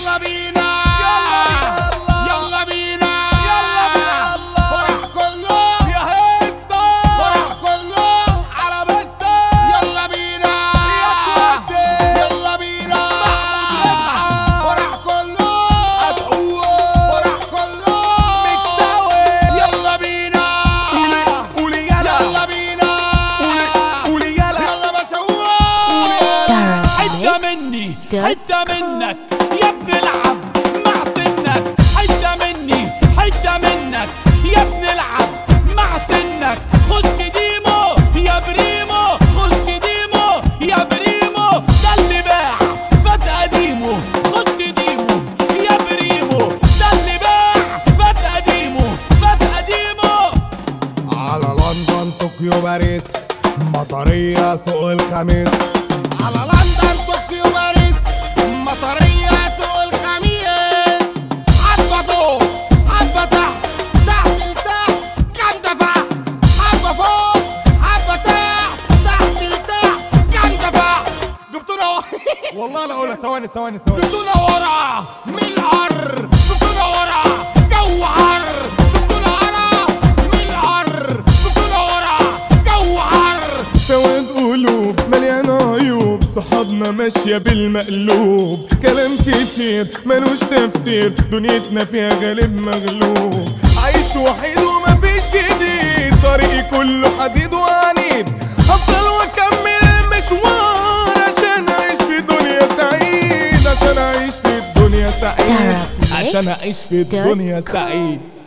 يلا بينا يلا بينا يلا بينا يلا بينا الله. فرح كله يا هيصة فرح كله على بسة يلا بينا يا كوتي. يلا بينا رفعة. فرح كله أدعوه. فرح كله مكساوي. يلا بينا قولي يلا يلا بينا قولي يلا يلا بسوق حتة مني حتة منك يا ابن العب مع سنك حتة مني حتة منك يا ابن العب مع سنك خش ديمو يا بريمو خش ديمو يا بريمو ده اللي باع فات قديمه خش ديمو يا بريمو ده اللي باع فات قديمه فات قديمه على لندن طوكيو باريس مطرية سوق الخميس على لندن طوكيو باريس مطرية سوق الخميس حبة فوق حبة تحت تحت لتحت جامدة فحت حبة فوق حبة تحت تحت لتحت جامدة فحت جبتونا ورا والله لا اقولها ثواني ثواني ثواني جبتونا ورا من الحر جبتونا ورا جو حر جبتونا ورا من الحر جبتونا ورا جو حر سواد قلوب مليانة عيوب صحابنا ماشية بالمقلوب كلام كتير ملوش تفسير دنيتنا فيها غالب مغلوب عايش وحيد ومفيش جديد طريقي كله حديد وعنيد هفضل واكمل المشوار عشان اعيش في دنيا سعيد عشان اعيش في الدنيا سعيد عشان اعيش في الدنيا سعيد